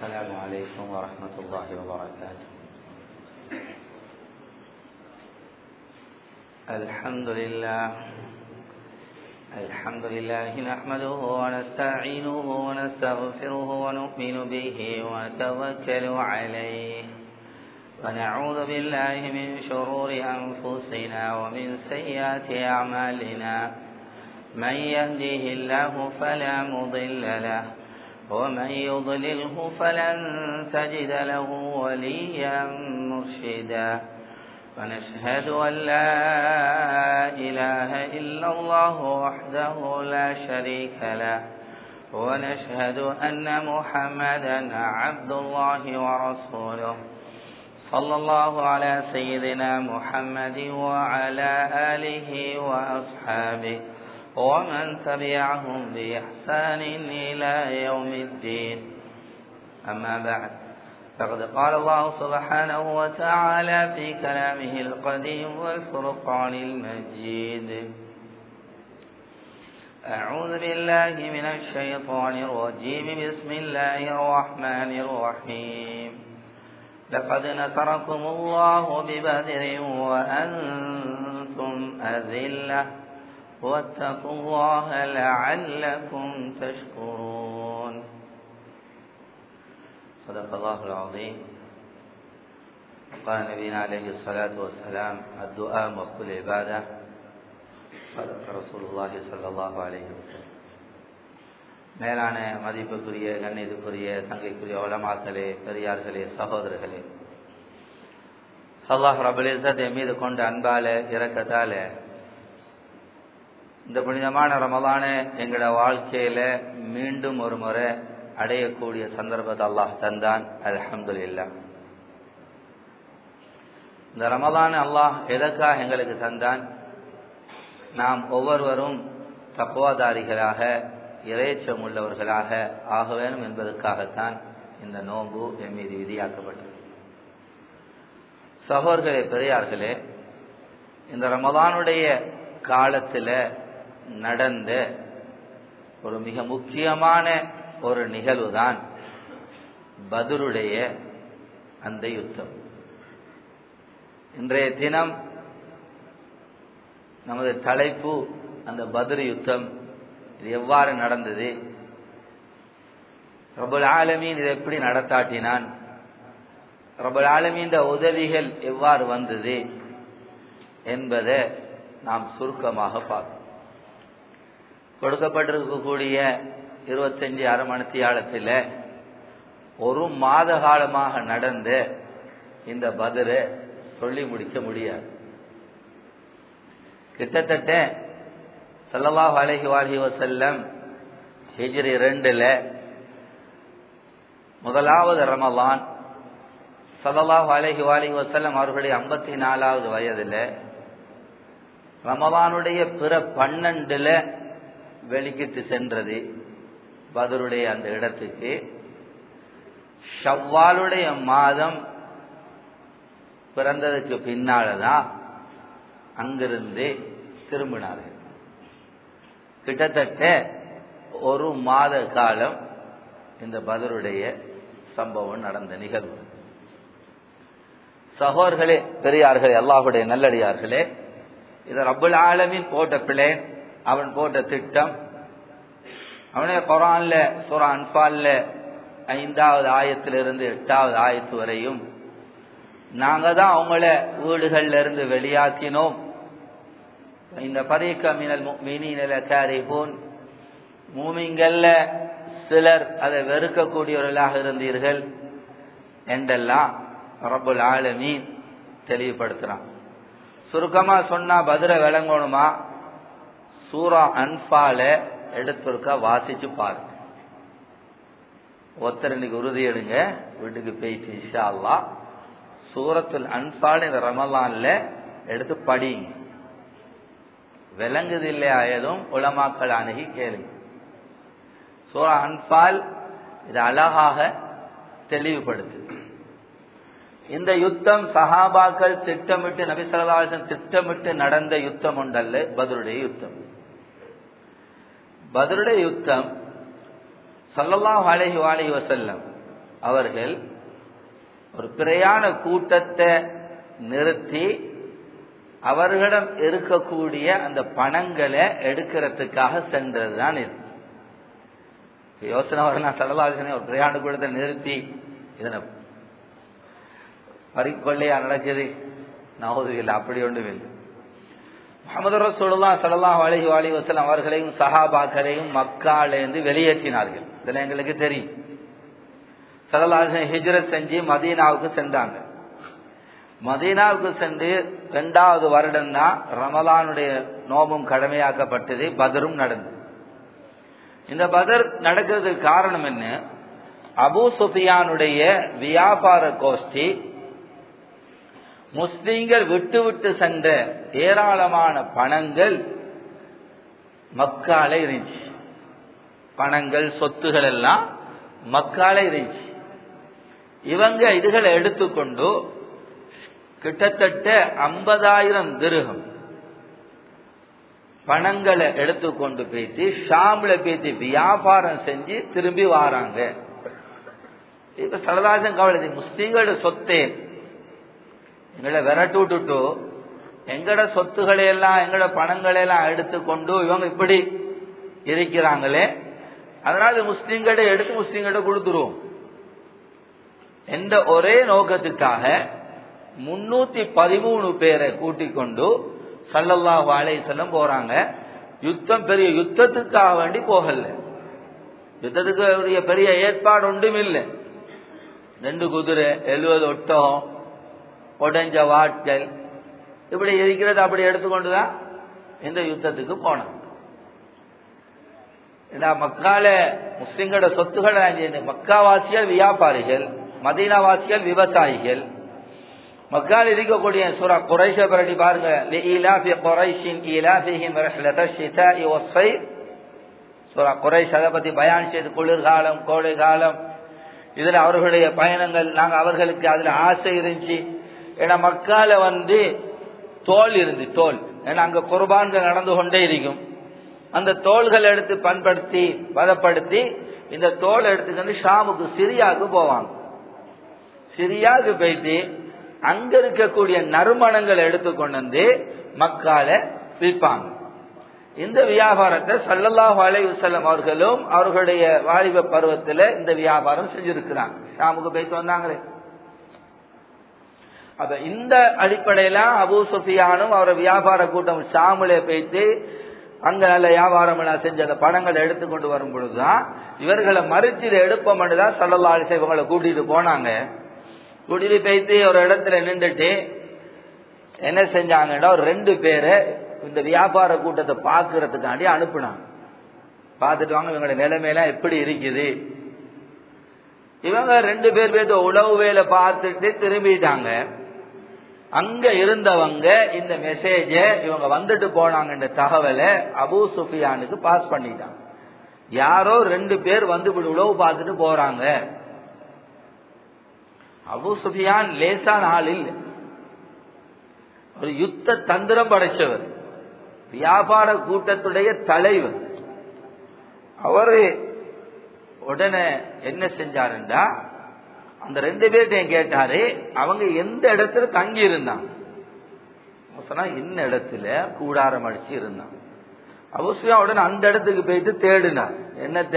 السلام عليكم ورحمة الله وبركاته الحمد لله الحمد لله نحمده ونستعينه ونستغفره ونؤمن به ونتوكل عليه ونعوذ بالله من شرور أنفسنا ومن سيئات أعمالنا من يهديه الله فلا مضل له ومن يضلله فلن تجد له وليا مرشدا ونشهد أن لا إله إلا الله وحده لا شريك له ونشهد أن محمدا عبد الله ورسوله صلى الله على سيدنا محمد وعلى آله وأصحابه ومن تبعهم بإحسان إلى يوم الدين أما بعد فقد قال الله سبحانه وتعالى في كلامه القديم والفرقان المجيد أعوذ بالله من الشيطان الرجيم بسم الله الرحمن الرحيم لقد نصركم الله ببدر وأنتم أذلة واتقوا الله لعلكم تشكرون صدق الله العظيم قال نبينا عليه الصلاة والسلام الدعاء مقبول عبادة صدق رسول الله صلى الله عليه وسلم மேலான மதிப்புக்குரிய கண்ணியத்துக்குரிய தங்கைக்குரிய உலமாக்களே பெரியார்களே சகோதரர்களே அல்லாஹ் ரபுலிசத் என் மீது கொண்ட அன்பால இறக்கத்தால இந்த புனிதமான ரமதான எங்களோட வாழ்க்கையில மீண்டும் ஒரு முறை அடையக்கூடிய சந்தர்ப்பத்தை அல்லாஹ் தந்தான் அலமது இல்லா இந்த ரமதான அல்லாஹ் எதற்காக எங்களுக்கு தந்தான் நாம் ஒவ்வொருவரும் தப்புவாதாரிகளாக இறைச்சம் உள்ளவர்களாக ஆக வேண்டும் என்பதற்காகத்தான் இந்த நோன்பு என் மீது விதியாக்கப்பட்டது சகோதர்களே பெரியார்களே இந்த ரமதானுடைய காலத்தில் நடந்த ஒரு மிக முக்கியமான ஒரு நிகழ்வு தான் பதுருடைய அந்த யுத்தம் இன்றைய தினம் நமது தலைப்பு அந்த பதுரு யுத்தம் இது எவ்வாறு நடந்தது ரபுல் ஆலமீன் இதை எப்படி நடத்தாட்டினான் ரபுல் ஆலமீன் உதவிகள் எவ்வாறு வந்தது என்பதை நாம் சுருக்கமாக பார்ப்போம் கொடுக்கப்பட்டிருக்கக்கூடிய இருபத்தஞ்சு அரை மணித்தியாலத்தில் ஒரு மாத காலமாக நடந்த இந்த பதிரை சொல்லி முடிக்க முடியாது கிட்டத்தட்ட சல்லல்லாஹ் அலஹி வாலி வசல்லம் ஹிஜ்ரி ரெண்டுல முதலாவது ரமலான் சல்லல்லாஹ் அலஹி வாலி வசல்லம் அவர்களுடைய ஐம்பத்தி நாலாவது வயதுல ரமலானுடைய பிற பன்னெண்டுல வெளிக்கிட்டு சென்றது பதருடைய அந்த இடத்துக்கு ஷவ்வாலுடைய மாதம் பிறந்ததுக்கு பின்னால்தான் அங்கிருந்து திரும்பினார்கள் கிட்டத்தட்ட ஒரு மாத காலம் இந்த பதருடைய சம்பவம் நடந்த நிகழ்வு சகோர்களே பெரியார்களே அல்லாஹுடைய நல்லடியார்களே இது ரபுல் ஆலமின் போட்ட பிளேன் அவன் போட்ட திட்டம் அவனே குரான்ல சுரா அன்பால்ல ஐந்தாவது ஆயத்திலிருந்து எட்டாவது ஆயத்து வரையும் நாங்க தான் அவங்கள வீடுகள்ல இருந்து வெளியாக்கினோம் இந்த பரீக்க மினல் மினில கேரிபோன் மூமிங்கல்ல சிலர் அதை வெறுக்கக்கூடியவர்களாக இருந்தீர்கள் என்றெல்லாம் ரபுல் ஆலமீன் தெளிவுபடுத்துறான் சுருக்கமா சொன்னா பதிர விளங்கணுமா சூரா அன்பால எடுத்திருக்க வாசிச்சு பாருங்க ஒருத்தர் இன்னைக்கு உறுதி எடுங்க வீட்டுக்கு போயிட்டு இஷா அல்லா சூரத்துல் அன்பால் இந்த ரமலான்ல எடுத்து படிங்க விளங்குது இல்லையா ஏதும் உலமாக்கள் அணுகி கேளுங்க சூரா அன்பால் இது அழகாக தெளிவுபடுத்து இந்த யுத்தம் சஹாபாக்கள் திட்டமிட்டு நபிசல்லாசன் திட்டமிட்டு நடந்த யுத்தம் உண்டல்ல பதிலுடைய யுத்தம் பதிலுடைய யுத்தம் சல்லல்லாஹு அலைஹி வாலிஹி வசல்லம் அவர்கள் ஒரு பிரயாண கூட்டத்தை நிறுத்தி அவர்களிடம் இருக்கக்கூடிய அந்த பணங்களை எடுக்கிறதுக்காக சென்றதுதான் இது யோசனை வரலாம் சடலாசனை ஒரு பிரயாண கூட்டத்தை நிறுத்தி இதனை பறிக்கொள்ளையா நடக்குது நவது இல்லை அப்படி ஒன்றும் இல்லை முகமது ரசூலுல்லா சல்லாஹ் அலஹி அலி வசலம் அவர்களையும் சஹாபாக்களையும் மக்காலேருந்து வெளியேற்றினார்கள் இதெல்லாம் எங்களுக்கு தெரியும் சல்லாஹ் ஹிஜ்ரத் செஞ்சு மதீனாவுக்கு சென்றாங்க மதீனாவுக்கு சென்று இரண்டாவது வருடம் தான் ரமலானுடைய நோபும் கடமையாக்கப்பட்டது பதரும் நடந்தது இந்த பதர் நடக்கிறதுக்கு காரணம் என்ன அபு சுஃபியானுடைய வியாபார கோஷ்டி முஸ்லீம்கள் விட்டு விட்டு சென்ற ஏராளமான பணங்கள் மக்கால இருந்துச்சு பணங்கள் சொத்துகள் எல்லாம் மக்கால இருந்துச்சு இவங்க இதுகளை எடுத்துக்கொண்டு கிட்டத்தட்ட ஐம்பதாயிரம் திருகம் பணங்களை எடுத்துக்கொண்டு போயிட்டு ஷாம்ல போயிட்டு வியாபாரம் செஞ்சு திரும்பி வாராங்க இப்ப சரதாசன் கவலை முஸ்லீம்களோட சொத்தே எங்களை விரட்டு விட்டுட்டு எங்கட சொத்துக்களை எல்லாம் எங்கட பணங்களை எல்லாம் எடுத்துக்கொண்டு இவங்க இப்படி இருக்கிறாங்களே அதனால முஸ்லீம்கிட்ட எடுத்து முஸ்லீம்கிட்ட கொடுத்துருவோம் எந்த ஒரே நோக்கத்துக்காக முன்னூத்தி பதிமூணு பேரை கூட்டிக் கொண்டு சல்லல்லாஹு அலைஹிஸ்ஸலாம் போறாங்க யுத்தம் பெரிய யுத்தத்துக்காக வேண்டி போகல யுத்தத்துக்கு பெரிய ஏற்பாடு ஒன்றும் இல்லை ரெண்டு குதிரை எழுபது ஒட்டகம் உடஞ்ச வாட்கள் இப்படி இருக்கிறது அப்படி எடுத்துக்கொண்டுதான் இந்த யுத்தத்துக்கு போனாங்க மக்கால முஸ்லிம்களோட சொத்துக்களை மக்காவாசிகள் வியாபாரிகள் மதீனாவாசிகள் விவசாயிகள் மக்கால் இருக்கக்கூடிய சூரா குறைஷ பரடி பாருங்க لإيلاف قريش إيلافهم رحلة الشتاء والصيف சூரா குறைஷ் அதை பத்தி பயான் செய்து குளிர்காலம் கோடை காலம் இதுல அவர்களுடைய பயணங்கள் நாங்க அவர்களுக்கு அதுல ஆசை இருந்துச்சு ஏன்னா மக்கால வந்து தோல் இருந்து தோல் ஏன்னா அங்க குர்பான்கள் நடந்து கொண்டே இருக்கும் அந்த தோள்கள் எடுத்து பண்படுத்தி பதப்படுத்தி இந்த தோல் எடுத்துக்கிட்டு ஷாமுக்கு சிரியாவுக்கு போவாங்க சிரியாவுக்கு போயிட்டு அங்க இருக்கக்கூடிய நறுமணங்களை எடுத்துக்கொண்டு வந்து மக்கால விற்பாங்க இந்த வியாபாரத்தை சல்லல்லாஹு அலைஹி வஸல்லம் அவர்களும் அவர்களுடைய வாலிப பருவத்தில் இந்த வியாபாரம் செஞ்சிருக்கிறாங்க ஷாமுக்கு போயிட்டு வந்தாங்களே அப்ப இந்த அடிப்படையில அபூ சுஃபியானும் அவர் வியாபார கூட்டம் ஷாமுலே போயிட்டு அங்க நல்ல வியாபாரம் எல்லாம் செஞ்ச அந்த பணங்களை எடுத்துக்கொண்டு வரும் பொழுதுதான் இவர்களை மறுச்சிட எடுப்போம் தான் சல்லல்லா அலிசை இவங்களை கூட்டிட்டு போனாங்க கூட்டிட்டு போயிட்டு ஒரு இடத்துல நின்றுட்டு என்ன செஞ்சாங்கன்னா ஒரு ரெண்டு பேரை இந்த வியாபார கூட்டத்தை பாக்குறதுக்காண்டி அனுப்புனாங்க பார்த்துட்டு வாங்க இவங்களோட நிலைமையெல்லாம் எப்படி இருக்குது இவங்க ரெண்டு பேர் பேர்த்த உழவு வேலை பார்த்துட்டு திரும்பிட்டாங்க அங்க இருந்தவங்க இந்த மெசேஜ இவங்க வந்துட்டு போனாங்கன்ற தகவலை அபு சுஃபியானுக்கு பாஸ் பண்ணிட்டாங்க யாரோ ரெண்டு பேர் வந்து இப்படி உழவு பார்த்துட்டு போறாங்க அபு சுஃபியான் லேசான ஆள் இல்லை ஒரு யுத்த தந்திரம் படைச்சவர் வியாபார கூட்டத்துடைய தலைவர் அவரு உடனே என்ன செஞ்சாருண்டா அந்த ரெண்டு பேர்ட்டையும் கேட்டாரு அவங்க எந்த இடத்துல தங்கி இருந்தாங்க சொன்னா இந்த இடத்துல கூடாரம் அடிச்சு இருந்தாங்க அவசியம் உடனே அந்த இடத்துக்கு போயிட்டு தேடினார் என்னத்த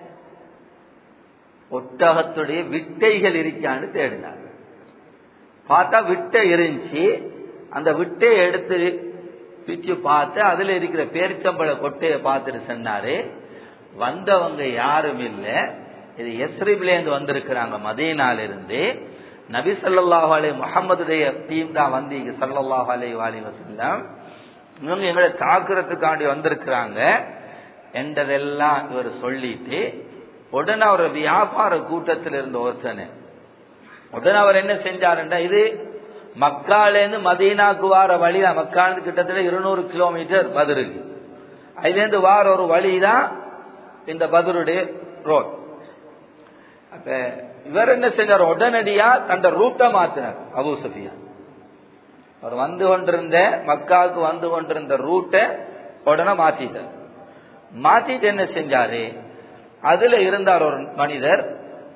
ஒட்டகத்துடைய விட்டைகள் இருக்கான்னு தேடினார் பார்த்தா விட்டை இருந்துச்சு அந்த விட்டையை எடுத்து பிச்சு பார்த்து அதுல இருக்கிற பேரிச்சம்பள கொட்டையை பார்த்துட்டு சொன்னாரு வந்தவங்க யாரும் இல்ல இது எஸ்ரிப்ல இருந்து வந்திருக்கிறாங்க மதீனால இருந்து நபி சல்லாஹ் அலி முகமதுடைய டீம் தான் வந்து இங்க சல்லாஹ் அலி வாலி வசல்லம் இவங்க எங்களை தாக்குறதுக்காண்டி வந்திருக்கிறாங்க என்றதெல்லாம் இவர் சொல்லிட்டு உடனே அவர் வியாபார கூட்டத்தில் இருந்த ஒருத்தனை உடனே அவர் என்ன செஞ்சாருண்டா இது மக்காலேருந்து மதீனாக்கு வார வழி தான் மக்காலேருந்து கிட்டத்தட்ட இருநூறு கிலோமீட்டர் பதிருக்கு அதுலேருந்து வார ஒரு வழி தான் இந்த பதருடைய ரோட் அப்ப இவர் என்ன செஞ்சார் உடனடியா தந்த ரூட்டை மாத்தினார் அபு சஃபியா அவர் வந்து கொண்டிருந்த மக்காவுக்கு வந்து கொண்டிருந்த ரூட்டை உடனே மாத்திட்டார் மாத்திட்டு என்ன செஞ்சாரு அதுல இருந்தார் ஒரு மனிதர்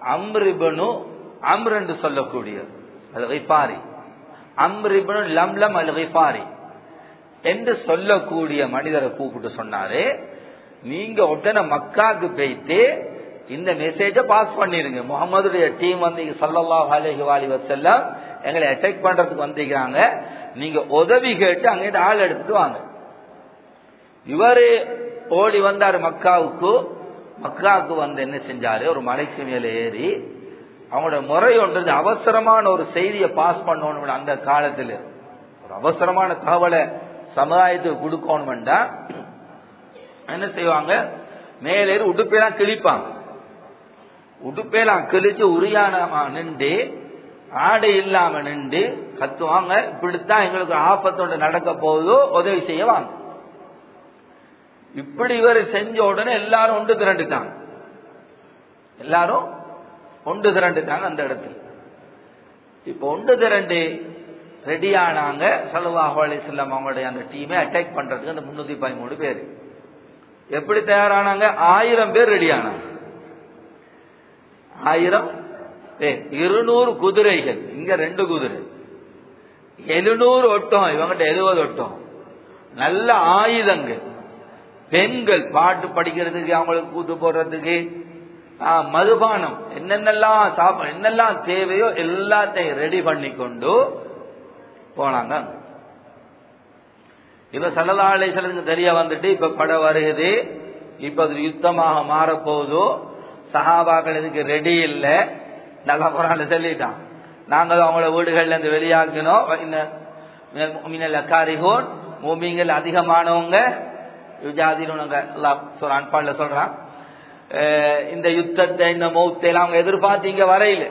அம்ரிபனு அம்ர் என்று சொல்லக்கூடிய அல் கிஃபாரி அம்ரிபனு லம்லம் அல் கிஃபாரி என்று சொல்லக்கூடிய மனிதரை கூப்பிட்டு சொன்னாரு நீங்க உடனே மக்காக்கு போயிட்டு இந்த மெசேஜ பாஸ் பண்ணிருங்க முகமதுடைய டீம் வந்து சல்லல்லாஹு அலைஹி வாலி வஸல்லம் எங்களை அட்டாக் பண்றதுக்கு வந்திருக்காங்க நீங்க உதவி கேட்டு அங்கிட்டு ஆள் எடுத்துட்டு வாங்க இவரு ஓடி வந்தாரு மக்காவுக்கு மக்காவுக்கு வந்து என்ன செஞ்சாரு ஒரு மலைக்கு மேல ஏறி அவங்களோட முறை ஒன்றது அவசரமான ஒரு செய்தியை பாஸ் பண்ணணும் அந்த காலத்துல ஒரு அவசரமான தகவலை சமுதாயத்துக்கு கொடுக்கணும்டா என்ன செய்வாங்க மேலே உடுப்பெல்லாம் கிழிப்பாங்க உடுப்பெல்லாம் கிழிச்சு உரியானமா நின்று ஆடை இல்லாம நின்று கத்துவாங்க இப்படித்தான் எங்களுக்கு ஆபத்தோட நடக்க போகுதோ உதவி செய்ய வாங்க இப்படி இவர் செஞ்ச உடனே எல்லாரும் ஒன்று திரண்டுட்டாங்க எல்லாரும் ஒன்று திரண்டுட்டாங்க அந்த இடத்துல இப்ப ஒன்று திரண்டு ரெடி ஆனாங்க சலுவாஹு அலிஸ்லாம் அவங்களுடைய அந்த டீமை அட்டாக் பண்றதுக்கு அந்த முன்னூத்தி பதிமூணு பேர் எப்படி தயாரானாங்க ஆயிரம் பேர் ரெடி ஆனாங்க ஆயிரம் பேர் இருநூறு குதிரைகள் இங்க ரெண்டு குதிரை எழுநூறு ஒட்டம் இவங்கிட்ட எழுபது ஒட்டம் நல்ல ஆயுதங்கள் பெண்கள் பாட்டு படிக்கிறதுக்கு அவங்களுக்கு கூத்து போடுறதுக்கு மதுபானம் என்னென்னலாம் சாப்பிட என்னெல்லாம் தேவையோ எல்லாத்தையும் ரெடி பண்ணி கொண்டு போனாங்க இப்ப சல்லலாசலுக்கு தெரிய வந்துட்டு இப்ப படம் வருகுது இப்ப அது யுத்தமாக மாறப்போகுதோ சஹாபாக்கள் இதுக்கு ரெடி இல்லை நல்லா குரான் சொல்லிட்டான் நாங்கள் அவங்கள வீடுகள்ல இருந்து வெளியாக்கணும் மினல் அக்காரிகோன் மூமிங்கள் அதிகமானவங்க யுஜாதினுங்க அன்பான்ல சொல்றான் இந்த யுத்தத்தை இந்த மௌத்தை எல்லாம் அவங்க எதிர்பார்த்து இங்க வரையில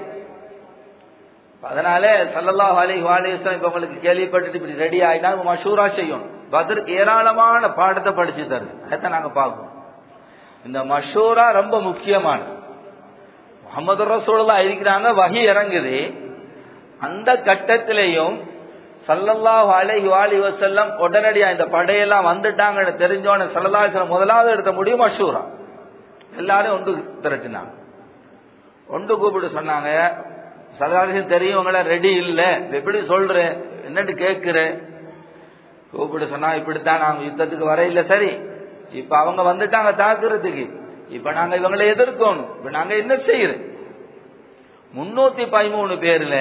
அதனால சல்லல்லா அலி வாலேஸ்வரம் இப்ப உங்களுக்கு கேள்விப்பட்டுட்டு இப்படி ரெடி ஆயிட்டா மஷூரா செய்யும் பதில் ஏராளமான பாடத்தை படிச்சு தருது அதான் நாங்க பார்ப்போம் இந்த மஷூரா ரொம்ப முக்கியமானது முகமது ரசூலா இருக்கிறாங்க வகி இறங்குது அந்த கட்டத்திலையும் சல்லல்லாஹு அலைஹி வாலி வசல்லம் உடனடியா இந்த படையெல்லாம் வந்துட்டாங்கன்னு தெரிஞ்சோன்னு சல்லல்லாஹு முதலாவது எடுத்த முடியும் மஷூரா எல்லாரும் ஒன்று திரட்டினாங்க ஒன்று கூப்பிட்டு சொன்னாங்க சல்லாஹும் தெரியும் உங்களை ரெடி இல்ல எப்படி சொல்றேன் என்னன்னு கேட்கிறேன் கூப்பிட்டு சொன்னா இப்படித்தான் நாங்க யுத்தத்துக்கு வர இல்ல சரி இப்ப அவங்க வந்துட்டாங்க தாக்குறதுக்கு இப்ப நாங்க இவங்களை எதிர்க்கணும் இப்ப நாங்க என்ன செய்யறோம் முன்னூத்தி பதிமூணு பேர்ல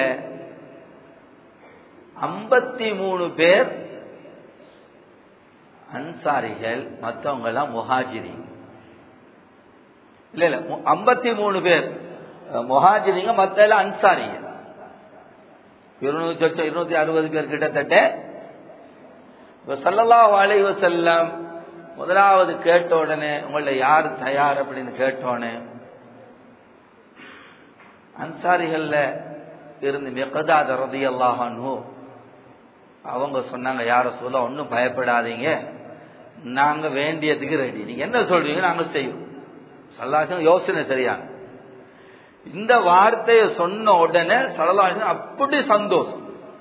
ஐம்பத்தி மூணு பேர் அன்சாரிகள் மற்றவங்க எல்லாம் முஹாஜிரி இல்ல இல்ல ஐம்பத்தி மூணு பேர் முஹாஜிரிங்க மத்த எல்லாம் அன்சாரிங்க இருநூத்தி இருநூத்தி அறுபது பேர் கிட்டத்தட்ட இப்ப சல்லல்லாஹு அலைஹி வஸல்லம் முதலாவது கேட்ட உடனே உங்கள யார் தயார் அப்படின்னு கேட்டோன்னு அன்சாரிகள்ல இருந்து மிகதாத ரதி அல்லாஹானு அவங்க சொன்னாங்க யார சொல்ல ஒன்னும் பயப்படாதீங்க நாங்க வேண்டியதுக்கு ரெடி நீங்க என்ன சொல்றீங்க நாங்க செய்வோம் சல்லாசம் யோசனை சரியான இந்த வார்த்தையை சொன்ன உடனே சலலாசன் அப்படி சந்தோஷம்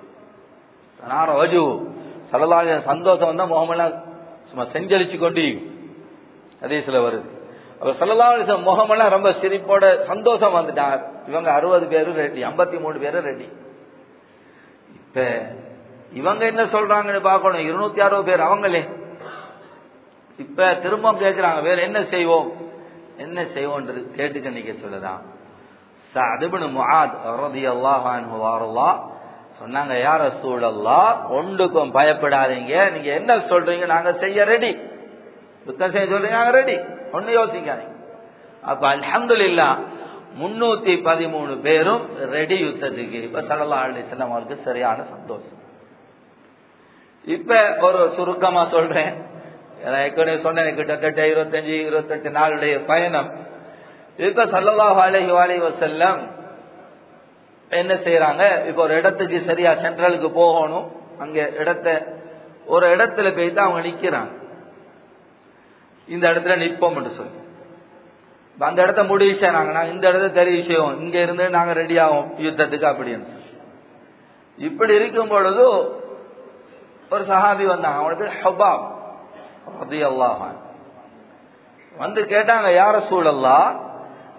ரோஜு சலலாச சந்தோஷம் வந்தா முகமெல்லாம் சும்மா செஞ்சலிச்சு கொண்டு அதே சில வருது அவர் சல்லல்லாஹு முகமெல்லாம் ரொம்ப சிரிப்போட சந்தோஷம் வந்துட்டாங்க இவங்க அறுபது பேரும் ரெடி ஐம்பத்தி மூணு பேரும் ரெடி இப்ப இவங்க என்ன சொல்றாங்கன்னு பார்க்கணும் இருநூத்தி அறுபது பேர் அவங்களே இப்ப திரும்ப கேட்கிறாங்க வேற என்ன செய்வோம் என்ன செய்வோன்றது கேட்டுக்க நீங்க சொல்லலாம் சஅதுபுன் முஆத் ரலியல்லாஹு அன்ஹு வாரல்லாஹ் சொன்னாங்க யார் ரசூலல்லா ஒன்றுக்கும் பயப்படாதீங்க நீங்க என்ன சொல்றீங்க நாங்க செய்ய ரெடி யுத்தம் செய்ய சொல்றீங்க நாங்க ரெடி ஒன்னு யோசிக்காதீங்க அப்ப அல்ஹம்துலில்லா முன்னூத்தி பதிமூணு பேரும் ரெடி யுத்தத்துக்கு இப்ப சல்லா அலிஸ்லாம் அவருக்கு சரியான சந்தோஷம் இப்ப ஒரு சுருக்கமா சொல்றேன் ஏற்கனவே சொன்னேன் கிட்டத்தட்ட இருபத்தஞ்சு இருபத்தெட்டு நாளுடைய பயணம் இப்ப சல்லல்லாஹு அலைஹி வாலி வசல்லம் என்ன செய்யறாங்க இப்ப ஒரு இடத்துக்கு சரியா சென்ட்ரலுக்கு போகணும் அங்க இடத்த ஒரு இடத்துல போயிட்டு அவங்க நிக்கிறாங்க இந்த இடத்துல நிற்போம் சொல்லி அந்த இடத்த முடிவு செய்யறாங்க நாங்க இந்த இடத்த தெரிவு செய்வோம் இங்க இருந்து நாங்க ரெடி ஆகும் யுத்தத்துக்கு அப்படின்னு இப்படி இருக்கும் பொழுது ஒரு சஹாபி வந்தாங்க அவனுக்கு ஹபாப் ரதி அல்லாஹான் வந்து கேட்டாங்க யார சூழல்லா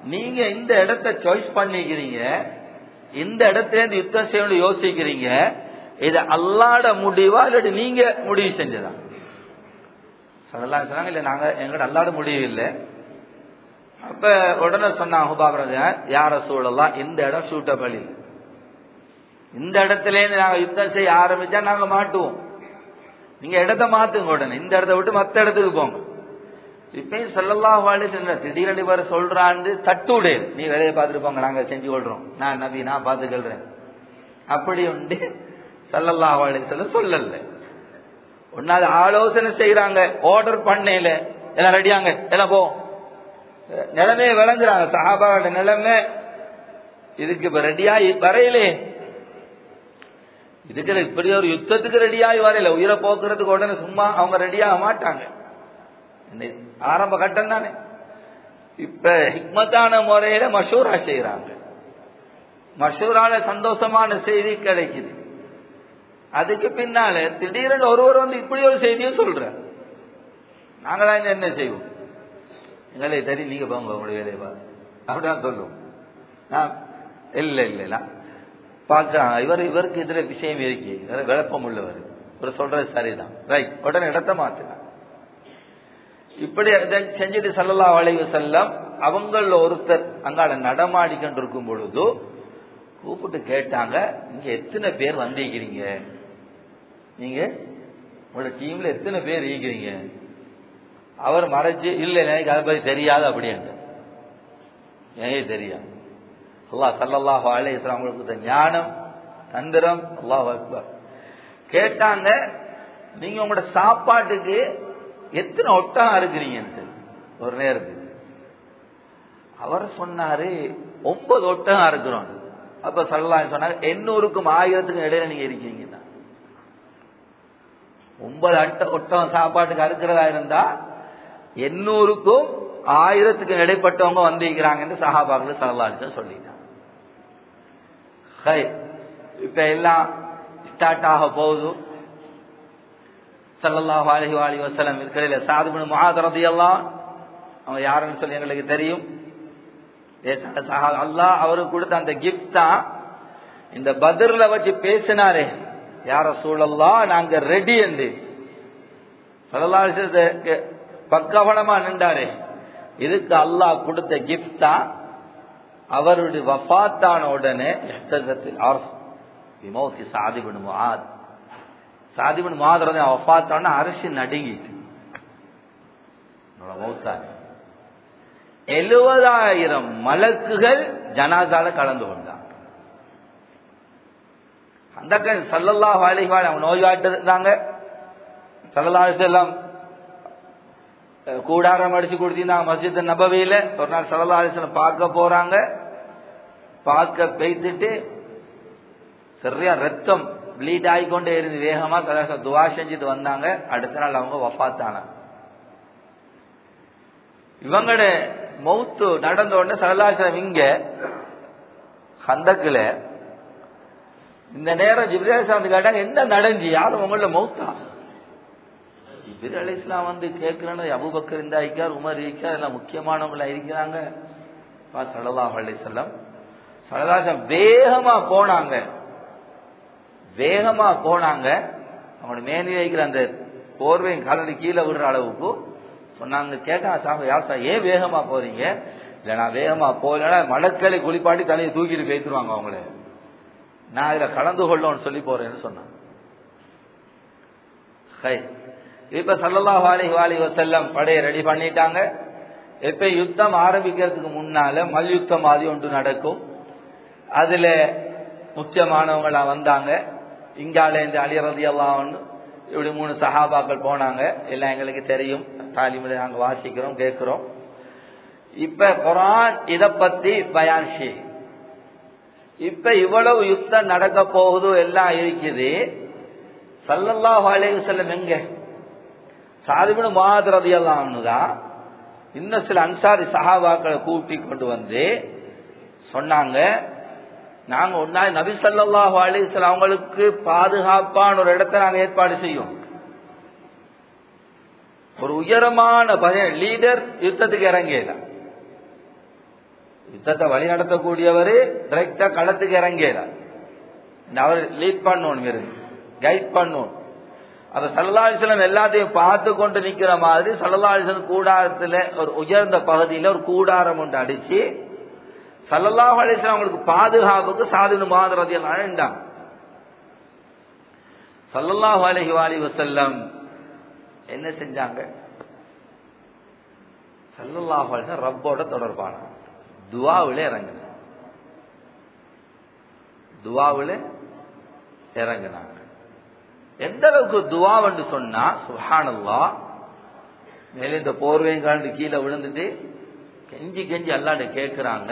நீங்க இந்த இடத்த சாய்ஸ் பண்ணிக்கிறீங்க இந்த இடத்துல இருந்து யுத்தம் செய்யணும் யோசிக்கிறீங்க இது அல்லாட முடிவா இல்லாட்டி நீங்க முடிவு செஞ்சதா அதெல்லாம் சொன்னாங்க இல்ல நாங்க எங்கட அல்லாட முடிவு இல்லை அப்ப உடனே சொன்னாங்க ஹுபாபரஜ யார சூழலாம் இந்த இடம் சூட்டபிள் இல்லை இந்த இடத்துல இருந்து நாங்க யுத்தம் செய்ய ஆரம்பிச்சா நாங்க மாட்டுவோம் நீங்க இடத்த மாத்துங்க உடனே இந்த இடத்த விட்டு மத்த இடத்துக்கு போங்க இப்பயும் சொல்லலாம் வாழி திடீரெனு வர சொல்றான்னு தட்டுடே நீ வேலையை பார்த்துட்டு போங்க நாங்க செஞ்சு கொள்றோம் நான் நபி நான் பார்த்துக்கொள்றேன் அப்படி உண்டு சல்லல்லா வாழி சொல்ல சொல்லல ஒன்னாவது ஆலோசனை செய்யறாங்க ஆர்டர் பண்ணல எல்லாம் ரெடியாங்க எல்லாம் போ நிலைமையை விளங்குறாங்க சஹாபாவோட நிலைமை இதுக்கு இப்ப ரெடியாகி வரையிலே இதுக்கு இப்படி ஒரு யுத்தத்துக்கு ரெடியாகி வரையில உயிரை போக்குறதுக்கு உடனே சும்மா அவங்க ரெடியாக மாட்டாங்க ஆரம்ப கட்டம் தானே இப்ப ஹிக்மத்தான முறையில மஷூரா செய்யறாங்க மஷூரால சந்தோஷமான செய்தி கிடைக்குது அதுக்கு பின்னால திடீரென்று ஒருவர் வந்து இப்படி ஒரு செய்தியை சொல்ற நாங்களாம் இங்க என்ன செய்வோம் எங்களே தெரியும் நீங்க போங்க உங்களுடைய வேலையை பாரு அப்படிதான் சொல்லுவோம் நான் இல்ல இல்ல பார்க்கிறாங்க இவர் இவருக்கு இதுல விஷயம் இருக்கு விளப்பம் உள்ளவர் இவர் சொல்றது சரிதான் ரைட் உடனே இடத்த மாத்துங்க இப்படி செஞ்சுட்டு சல்லல்லா வளைவு செல்லம் அவங்கள ஒருத்தர் அங்கால நடமாடி கொண்டிருக்கும் பொழுது கூப்பிட்டு கேட்டாங்க நீங்க எத்தனை பேர் வந்திருக்கிறீங்க நீங்க உங்களோட டீம்ல எத்தனை பேர் இருக்கிறீங்க அவர் மறைச்சு இல்ல எனக்கு அதை பத்தி தெரியாது அப்படின்னு ஏன் தெரியாது அல்லாஹ் சல்லல்லாஹு அலைஹி அவங்களுக்கு ஞானம் தந்திரம் அல்லாஹ் அக்பர் கேட்டாங்க நீங்க உங்களோட சாப்பாட்டுக்கு எத்தனை ஒட்டகம் இருக்கிறீங்க ஒரு நேரத்துக்கு அவர் சொன்னாரு ஒன்பது ஒட்டகம் இருக்கிறோம் அப்ப சொல்லலாம் சொன்னாங்க எண்ணூறுக்கும் ஆயிரத்துக்கும் இடையில நீங்க இருக்கீங்க ஒன்பது அட்ட ஒட்டகம் சாப்பாட்டுக்கு அறுக்கிறதா இருந்தா எண்ணூறுக்கும் ஆயிரத்துக்கும் இடைப்பட்டவங்க வந்திருக்கிறாங்கன்னு சஹாபாக்கள் சரலாச்சு சொல்லிட்டாங்க இப்ப எல்லாம் ஸ்டார்ட் ஆக போகுது சல்லல்லாஹு அலைஹி வாலி வஸல்லம் இருக்கிற சாதுபின் முஆத் ரலியல்லாஹ் அவங்க யாருன்னு சொல்லி எங்களுக்கு தெரியும் அல்லாஹ் அவருக்கு கொடுத்த அந்த கிஃப்ட் தான் இந்த பத்ர்ல வச்சு பேசினாரே யார சூழல்லா நாங்க ரெடி என்று சல்லல்லாஹு பக்கவனமா நின்றாரே இதுக்கு அல்லாஹ் கொடுத்த கிஃப்ட் தான் அவருடைய வஃபாத்தான உடனே விமௌத்தி சாதிபின் முஆத் சாதிபின் மாதிரி வஃபாத்தான அரிசி நடுங்கிட்டு மௌத்தான எழுபதாயிரம் மலக்குகள் ஜனாதால கலந்து கொண்டாங்க அந்த சல்லல்லா வாலிகால் அவங்க நோய்வாட்டு இருந்தாங்க சல்லல்லா செல்லம் கூடாரம் அடிச்சு கொடுத்திருந்தாங்க மஸ்ஜித் நபவியில ஒரு நாள் சல்லல்லா அலிஸ்லம் பார்க்க போறாங்க பார்க்க பெய்த்துட்டு சரியா ரத்தம் ப்ளீட் ஆகிக்கொண்டே இருந்து வேகமா கலாச துவா செஞ்சுட்டு வந்தாங்க அடுத்த நாள் அவங்க வஃத்தான இவங்களோட மௌத்து நடந்த உடனே சரலாசனம் இங்க ஹந்தக்குல இந்த நேரம் ஜிப்ரேல் வந்து கேட்டாங்க என்ன நடஞ்சி யாரும் உங்களோட மௌத்தா ஜிப்ரேல் அலி இஸ்லாம் வந்து கேட்கிறேன்னு அபுபக்கர் இந்த ஐக்கார் உமர் இருக்கார் எல்லாம் முக்கியமானவங்களா இருக்கிறாங்க சலல்லாஹ் அலி சொல்லம் சலதாசம் வேகமா போனாங்க வேகமா போனாங்க அவங்களோட மேனி வைக்கிற அந்த போர்வையும் காலடி கீழே விடுற அளவுக்கு சொன்னாங்க கேட்டாங்க சாமி யார் சார் ஏன் வேகமா போறீங்க இல்ல நான் வேகமா போகலன்னா மலக்களை குளிப்பாட்டி தலையை தூக்கிட்டு பேத்துருவாங்க அவங்கள நான் இதுல கலந்து கொள்ளோம்னு சொல்லி போறேன்னு சொன்னான் இப்ப சல்லல்லா வாலி வாலி வசல்லம் படையை ரெடி பண்ணிட்டாங்க எப்ப யுத்தம் ஆரம்பிக்கிறதுக்கு முன்னால மல்யுத்தம் மாதிரி ஒன்று நடக்கும் அதுல முக்கியமானவங்களா வந்தாங்க இங்கால இந்த அலிரதி எல்லாம் இப்படி மூணு சஹாபாக்கள் போனாங்க எல்லாம் எங்களுக்கு தெரியும் தாலிமில் நாங்க வாசிக்கிறோம் கேட்கிறோம் இப்ப குரான் இத பத்தி பயான் செய் இப்ப இவ்வளவு யுத்தம் நடக்க போகுது எல்லாம் இருக்குது சல்லல்லாஹு அலைஹி வஸல்லம் எங்க சாதிபின் மாதிரி எல்லாம் தான் இன்னும் சில அன்சாரி சஹாபாக்களை கூட்டி கொண்டு வந்து சொன்னாங்க நாங்க ஒன்னா நபி சல்லாஹு அலிஸ்லாம் அவங்களுக்கு பாதுகாப்பான ஒரு இடத்தை நாங்க ஏற்பாடு செய்யும் ஒரு உயரமான பயம் லீடர் யுத்தத்துக்கு இறங்கல யுத்தத்தை வழி நடத்தக்கூடியவர் டைரக்டா களத்துக்கு இறங்கிறார் அவர் லீட் பண்ணணும் இருந்து கைட் பண்ணணும் அந்த சல்லல்லாஹிஸ்லம் எல்லாத்தையும் பார்த்து கொண்டு நிக்கிற மாதிரி சல்லல்லாஹிஸ்லம் கூடாரத்துல ஒரு உயர்ந்த பகுதியில ஒரு கூடாரம் ஒன்று அடிச்சு சல்லல்லாஹு அலிஸ்லாம் அவங்களுக்கு பாதுகாப்புக்கு சாதுனு மாதிரி அழண்டாங்க சல்லல்லாஹு அலஹி வாலி வசல்லம் என்ன செஞ்சாங்க சல்லல்லாஹு அலிஸ்லாம் ரப்போட தொடர்பான துவாவில் இறங்கின துவாவில் இறங்கினாங்க எந்த அளவுக்கு துவாவென்று சொன்னா சுஹானல்லா மேலே இந்த போர்வையும் கலந்து கீழே விழுந்துட்டு கெஞ்சி கெஞ்சி அல்லாண்டு கேட்கிறாங்க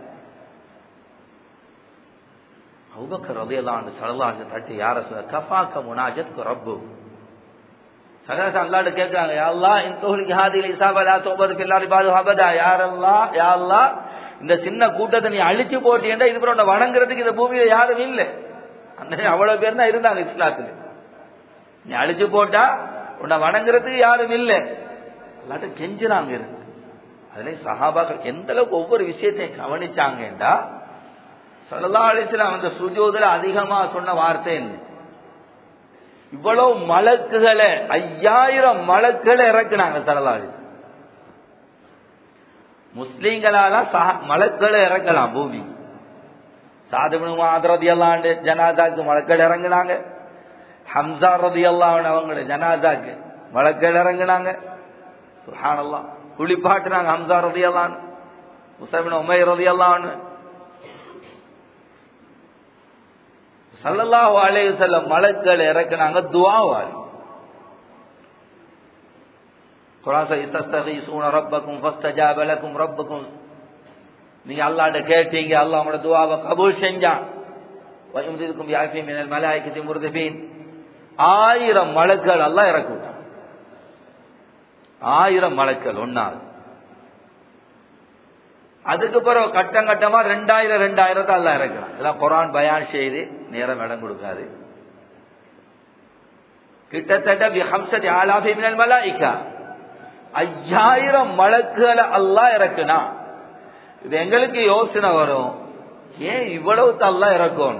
அவுபக்கர் ரதையெல்லாம் சலலாஜ தட்டி யார சொல்ல கஃபாக்க முனாஜத் ரப்பு சகரச அல்லாண்டு கேட்கிறாங்க யாழ்லா இந்த தொகுதிக்கு ஹாதியில் இசாபலா தோபதுக்கு எல்லாரும் பாது ஹபதா யாரெல்லா யாழ்லா இந்த சின்ன கூட்டத்தை நீ அழிச்சு போட்டீங்கன்னா இது உன்னை வணங்குறதுக்கு இந்த பூமியில யாரும் இல்லை அந்த அவ்வளவு பேர் தான் இருந்தாங்க இஸ்லாத்துல நீ அழிச்சு போட்டா உன்னை வணங்குறதுக்கு யாரும் இல்லை அல்லாட்ட கெஞ்சுறாங்க இருக்கு அதுல சஹாபாக்கள் எந்த அளவுக்கு ஒவ்வொரு விஷயத்தையும் கவனிச்சாங்கடா சல்லா அலிஸ்லாம் அந்த சுஜோதுல அதிகமா சொன்ன வார்த்தை என்ன இவ்வளவு மலக்குகளை ஐயாயிரம் மலக்குகளை இறக்குனாங்க சல்லா அலிஸ்லாம் முஸ்லீம்களால மலக்களை இறக்கலாம் பூமி சாதுபனு ரதி அல்லாண்டு ஜனாதாக்கு மலக்கள் இறங்குனாங்க ஹம்சா ரதி அல்லான் அவங்கள ஜனாதாக்கு மலக்கள் இறங்குனாங்க சுஹானல்லாம் குளிப்பாட்டுனாங்க ஹம்சா ரதி அல்லான் முசபின் உமை ரதி அல்லான்னு சல்லல்லாஹு அலைஹி வஸல்லம் மலக்கள் இறக்குனாங்க துஆவால் குரான் இஸ்தஸ்தகீஸூன ரப்பக்கும் ஃபஸ்தஜாப லக்கும் ரப்புக்கும் நீங்க அல்லாஹ்ட்ட கேட்டீங்க அல்லாஹ் உங்களோட துஆவை கபூல் செஞ்சான் வயம்திதுக்கும் யாஃபி மினல் மலாயிகத்தி முர்திபீன் ஆயிரம் மலக்கள் அல்லாஹ் இறக்குவான் ஆயிரம் மலக்கள் ஒன்னாவது அதுக்கு பிறகு கட்டம் கட்டமா ரெண்டாயிரம் ரெண்டாயிரத்தை அல்ல இறக்கலாம் இதெல்லாம் குரான் பயான் செய்து நேரம் இடம் கொடுக்காது கிட்டத்தட்ட ஹம்சதி ஆலாஃபி மினல் மலாயிகா ஐயாயிரம் மலக்குகளை அல்லாஹ் இறக்குனா இது எங்களுக்கு யோசனை வரும் ஏன் இவ்வளவு தல்லா இறக்கணும்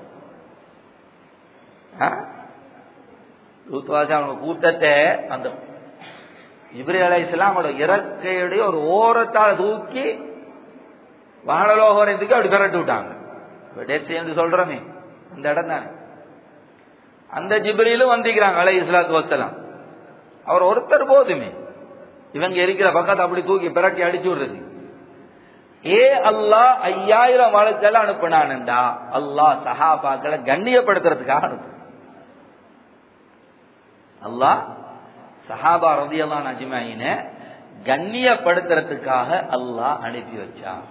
அவங்க கூட்டத்தை அந்த இப்ரி அலைஸ்லாம் அவங்களோட இறக்கையுடைய ஒரு ஓரத்தால் தூக்கி வானலோகரத்துக்கு அப்படி விரட்டி விட்டாங்க சேர்ந்து சொல்றமே அந்த இடம் தானே அந்த ஜிப்ரியிலும் வந்திக்கிறாங்க அலை இஸ்லாத்து வசலாம் அவர் ஒருத்தர் போதுமே இவங்க இருக்கிற பக்கத்தை அப்படி தூக்கி பிரட்டி அடிச்சு விடுறது ஏ அல்லாஹ் ஐயாயிரம் வழக்கெல்லாம் அனுப்பினான்டா அல்லாஹ் சஹாபாக்களை கண்ணியப்படுத்துறதுக்காக அனுப்பு அல்லாஹ் சஹாபா ரதியெல்லாம் அஜ்மாயின கண்ணியப்படுத்துறதுக்காக அல்லாஹ் அனுப்பி வச்சான்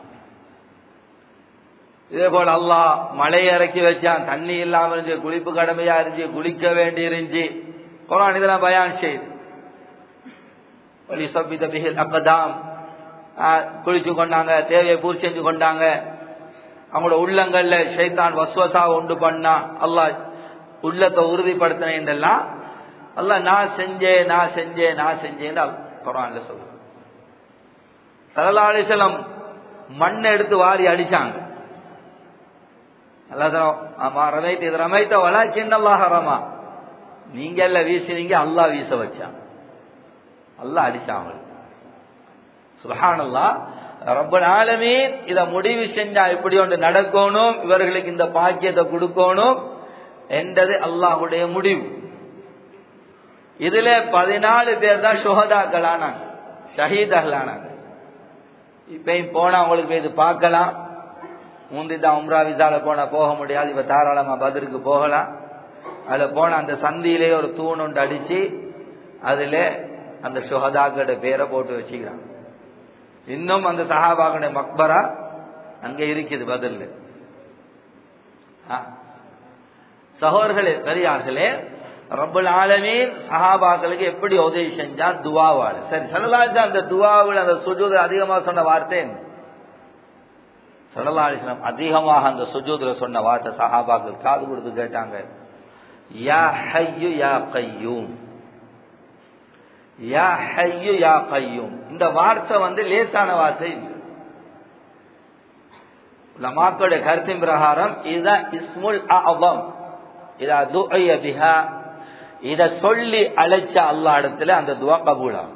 இதே போல அல்லாஹ் மழை இறக்கி வச்சான் தண்ணி இல்லாம இருந்துச்சு குளிப்பு கடமையா இருந்துச்சு குளிக்க வேண்டி இருந்துச்சு குரான் இதெல்லாம் பயான் செய்து வலிசபித பிஹில் அக்கதாம் குளிச்சு கொண்டாங்க தேவையை பூர்த்தி செஞ்சு கொண்டாங்க அவங்களோட உள்ளங்கள்ல ஷைத்தான் வஸ்வசா உண்டு பண்ணா அல்லாஹ் உள்ளத்தை உறுதிப்படுத்தினேன் அல்ல நான் செஞ்சேன் நான் செஞ்சேன் நான் செஞ்சேன் குரான்ல சொல்ல சலலாலிசலம் மண்ணை எடுத்து வாரி அடிச்சாங்க ரமைத்த இது ரமைத்த வளா சின்னல்லாக ரமா நீங்க எல்லாம் வீசினீங்க அல்லா வீச வச்சான் அல்லா அடிச்சாங்க சுபஹானல்லா ரப்பல் ஆலமீன் இத முடிவு செஞ்சா இப்படி ஒன்று நடக்கணும் இவர்களுக்கு இந்த பாக்கியத்தை கொடுக்கணும் என்றது அல்லாஹுடைய முடிவு இதுல பதினாலு பேர் தான் சுகதாக்களானாங்க ஷஹீதர்களானாங்க இப்பயும் போனா அவங்களுக்கு இது பார்க்கலாம் முந்தி தான் உம்ரா விசால போனா போக முடியாது இப்ப தாராளமா பதிலுக்கு போகலாம் அதுல போன அந்த சந்தியிலே ஒரு தூண் ஒன்று அடிச்சு அதுல அந்த சுகதாக்களோட பேரை போட்டு வச்சுக்கிறாங்க இன்னும் அந்த சஹாபாக்களுடைய மக்பரா அங்க இருக்குது பதில் சகோதர்களே பெரியார்களே ரப்பல் ஆலமீன் சஹாபாக்களுக்கு எப்படி உதவி செஞ்சா துவாவால் சரி சல்லல்லாஹு அந்த துவாவில் அந்த சுஜூது அதிகமா சொன்ன வார்த்தை என்ன சல்லல்லாஹு அதிகமாக அந்த சுஜூதுல சொன்ன வார்த்தை சஹாபாக்கள் காது கொடுத்து கேட்டாங்க யா ஹய்யு யா கையூம் யா ஹய்யு யா கையூம் இந்த வார்த்தை வந்து லேசான வார்த்தை இல்லை உலமாக்களுடைய கருத்தின் பிரகாரம் இதுதான் இஸ்முல் அஅதம் இதா துஐய பிஹா இத சொல்லி அழைச்ச அல்லாஹ் இடத்துல அந்த துவா கபூலாகும்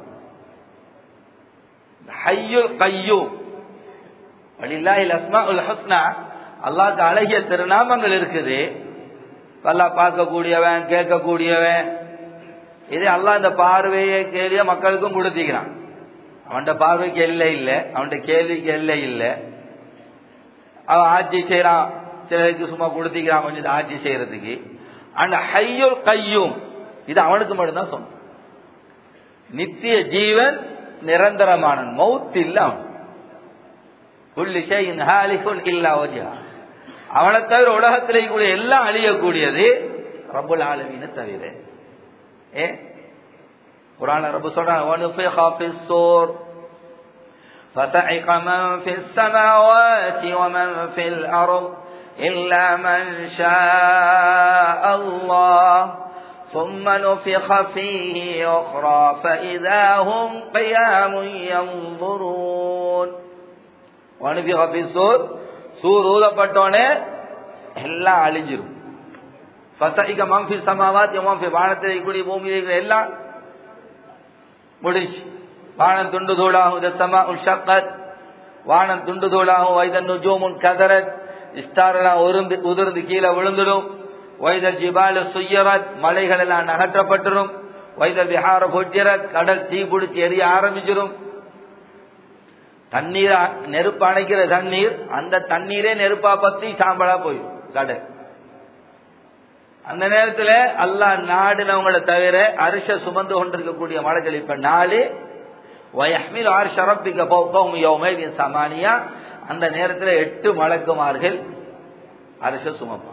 ஹய்யுல் கையூம் வலில்லாஹில் அஸ்மாஉல் ஹுஸ்னா அல்லாஹ்க்கு அழகிய திருநாமங்கள் இருக்குது அல்லாஹ் பார்க்கக்கூடியவன் கேட்கக்கூடியவன் இது அல்லாஹ் இந்த பார்வையை கேள்விய மக்களுக்கும் கொடுத்திக்கிறான் அவன்கிட்ட பார்வைக்கு எல்லை இல்லை அவன்கிட்ட கேள்விக்கு எல்லை இல்லை அவன் ஆட்சி செய்யறான் சிலருக்கு சும்மா கொடுத்திக்கிறான் கொஞ்சம் ஆட்சி செய்யறதுக்கு அந்த ஹையுல் கையும் இது அவனுக்கு மட்டும்தான் சொன்னோம் நித்திய ஜீவன் நிரந்தரமான மௌத் இல்ல அவன் புள்ளி ஷைஇன் ஹாலிகுன் இல்லா வஜ்ஹா அவனை தவிர உலகத்தில் கூடிய எல்லாம் அழியக்கூடியது ரப்புல் ஆலமீனை தவிர ஏ குரான ரப்பு சொல்றான் وَنُفِخَ فِي الصُّورِ فَصَعِقَ مَن فِي السَّمَاوَاتِ وَمَن فِي الْأَرْضِ إِلَّا مَن شَاءَ اللَّهُ ثُمَّ نُفِخَ فِيهِ أُخْرَى فَإِذَا هُمْ قِيَامٌ يَنظُرُونَ وَنُفِخَ فِي الصُّورِ சூர் ஊதப்பட்டோனே எல்லாம் அழிஞ்சிரும் ஃபசைக மம்பி சமாவாத் மம்பி வானத்தில் கூடிய பூமியில் இருக்கிற எல்லாம் முடிச்சு வானம் துண்டு தூளாகும் தத்தமா உஷக்கத் வானம் துண்டு தூளாகும் வைதன் நுஜூமுன் கதரத் இஸ்டாரெல்லாம் உருந்து உதிர்ந்து கீழே விழுந்துடும் வைதல் ஜிபால சுய்யரத் மலைகள் எல்லாம் நகற்றப்பட்டுரும் வைதல் விஹார பொட்டியரத் கடல் தீ பிடிச்சி எரிய ஆரம்பிச்சிடும் தண்ணீர் நெருப்பு அணைக்கிற தண்ணீர் அந்த தண்ணீரே நெருப்பா பத்தி சாம்பலா போயிடும் கடல் அந்த நேரத்தில் அல்லாஹ் நாடுனவங்களை தவிர அரிச சுமந்து கொண்டிருக்கக்கூடிய மலைகள் இப்ப நாலு வயஹ்மில் ஆர் ஷரப்பிக்க பௌக்கம் யோமே சமானியா அந்த நேரத்தில் எட்டு மலக்குமார்கள் அரிச சுமப்பான்